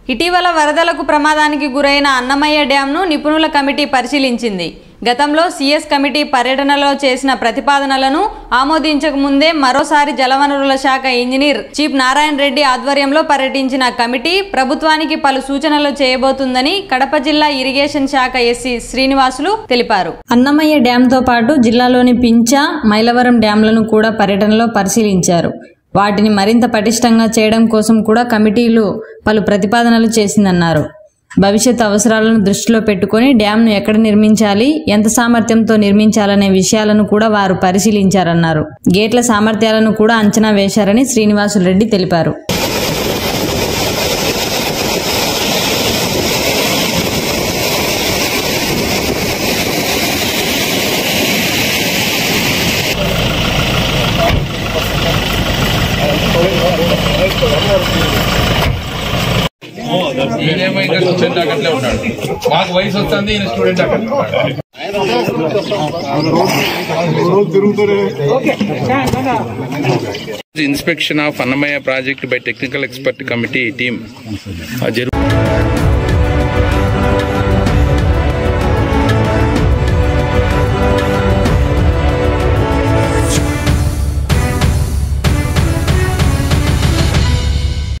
ఇటీవల వరదలకు ప్రమాదానికి గురైన అన్నమయ్య డ్యాంను నిపుణుల కమిటీ పరిశీలించింది గతంలో సీఎస్ కమిటీ పర్యటనలో చేసిన ప్రతిపాదనలను ఆమోదించక ముందే మరోసారి జలవనరుల శాఖ ఇంజనీర్ చీఫ్ నారాయణ రెడ్డి ఆధ్వర్యంలో పర్యటించిన కమిటీ ప్రభుత్వానికి పలు సూచనలు చేయబోతుందని కడప జిల్లా ఇరిగేషన్ శాఖ ఎస్సీ శ్రీనివాసులు తెలిపారు అన్నమయ్య డ్యాంతో పాటు జిల్లాలోని పించా మైలవరం డ్యాంలను కూడా పర్యటనలో పరిశీలించారు వాటిని మరింత పటిష్టంగా చేయడం కోసం కూడా కమిటీలు పలు ప్రతిపాదనలు చేసిందన్నారు భవిష్యత్ అవసరాలను దృష్టిలో పెట్టుకొని డ్యాంను ఎక్కడ నిర్మించాలి ఎంత సామర్థ్యంతో నిర్మించాలనే విషయాలను కూడా వారు పరిశీలించారన్నారు గేట్ల సామర్థ్యాలను కూడా అంచనా వేశారని శ్రీనివాసులు రెడ్డి తెలిపారు ఈయనేమో ఇంకా స్టూడెంట్ అక్కడలే ఉన్నాడు మాకు వయసు వస్తుంది ఈయన స్టూడెంట్ అక్కడ ఉన్నాడు inspection of Annamayya project by technical expert committee team జరుగు